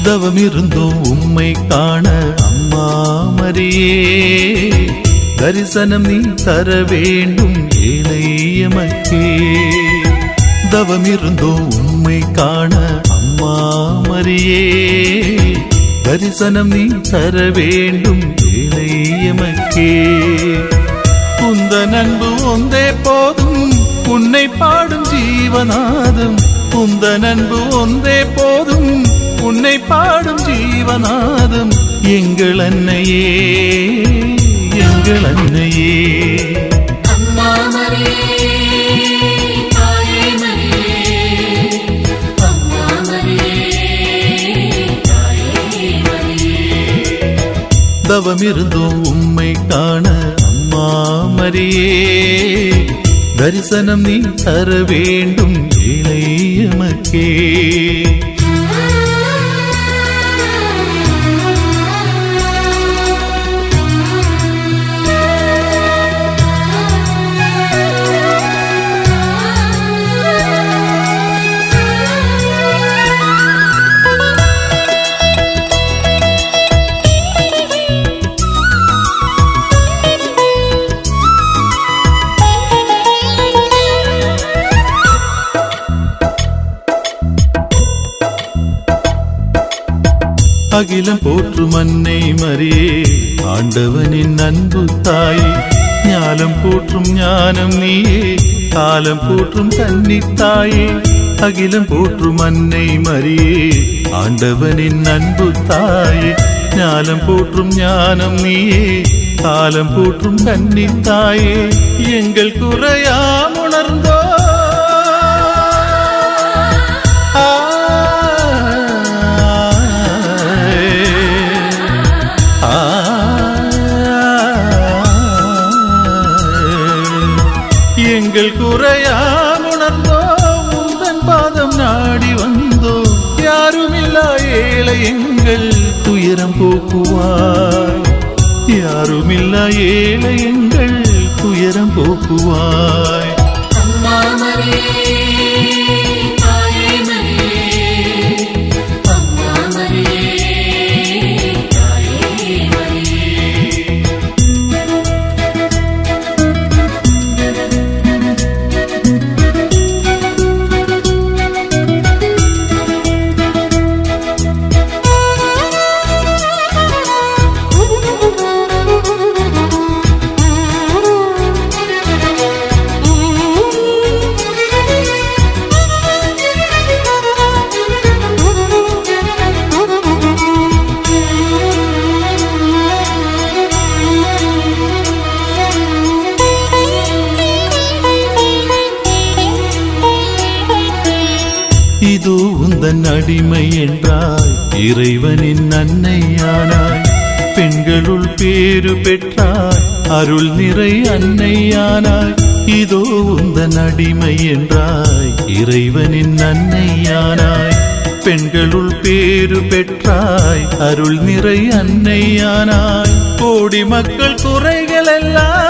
தவமிருந்தோம் உம்மை காண அம்மா மரியே தரிசனம் நீ தர வேண்டும் ஏழை எமக்கே தவமிருந்தோம் உம்மை காண அம்மா மரியே தரிசனம் நீ தர வேண்டும் ஏழை எமக்கே உந்த நண்பு ஒந்தே போதும் உன்னை பாடும் ஜீவநாதம் உந்த நண்பு ஒன்றே போதும் உன்னை பாடும் ஜீவநாதம் எங்கள் அன்னையே எங்கள் அன்னையே அம்மா மரியே தாயே மரியே அம்மா மரியே தாயே மரியே தவமிருந்தோம் உம்மை காண அம்மா மரியே தரிசனம் நீ தர வேண்டும் ஏழை எமக்கே அகிலம் போற்றும் அன்னை மரியே ஆண்டவனின் அன்பு தாயே ஞானம் போற்றும் ஞானம் நீயே காலம் போற்றும் கன்னித்தாயே அகிலம் போற்றும் அன்னை மரியே ஆண்டவனின் அன்பு தாயே ஞானம் போற்றும் ஞானம் நீயே காலம் போற்றும் கன்னித்தாயே எங்கள் குறையாம் உணர்ந்தோ எங்கள் குறையாம் உணர்ந்தோ உந்தன் பாதம் நாடி வந்தோ யாருமில்லா ஏழை எங்கள் துயரம் போக்குவாய் யாருமில்லா ஏழை எங்கள் துயரம் போக்குவாய் அம்மா மரியே தாயே மரியே அம்மா மரியே தாயே மரியே இதோ உந்தன் அடிமை என்றாய் இறைவனின் அன்னையானாய் பெண்களுள் பேரு பெற்றாய் அருள் நிறை அன்னையானாய் இதோ உந்தன் அடிமை என்றாய் இறைவனின் அன்னையானாய் பெண்களுள் பேரு பெற்றாய் அருள் நிறை அன்னையானாய் கோடி மக்கள் குறைகள் எல்லாம்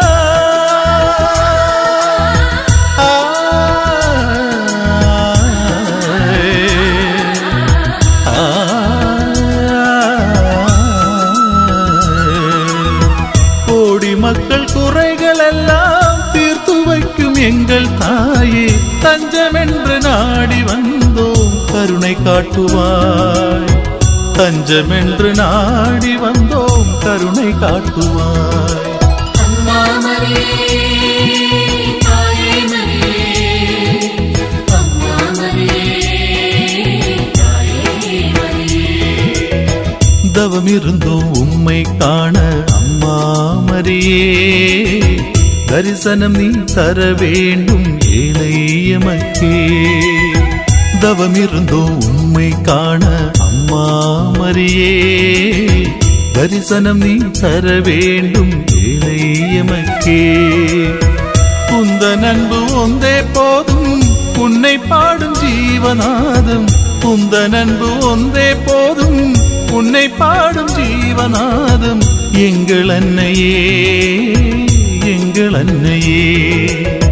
கோடி மக்கள் குறைகள் எல்லாம் தீர்த்து வைக்கும் எங்கள் தாயே தஞ்சமென்று நாடி வந்தோம் கருணை காட்டுவாய் தஞ்சமென்று நாடி வந்தோம் கருணை காட்டுவாய் அம்மா மரியே தாயே மரியே அம்மா மரியே தாயே மரியே தவமிருந்தோம் உம்மை காண அம்மா மரியே தரிசனம் நீ தர வேண்டும் ஏழை எமக்கே தவமிருந்தோம் உம்மை காண அம்மா மரியே தரிசனம் நீ தர வேண்டும் ஏழை எமக்கே உந்த நண்பு ஒந்தே போதும் உன்னை பாடும் ஜீவநாதம் உந்த நண்பு ஒன்றே போதும் உன்னை பாடும் ஜீவநாதம் எங்கள் அன்னையே எங்கள் அன்னையே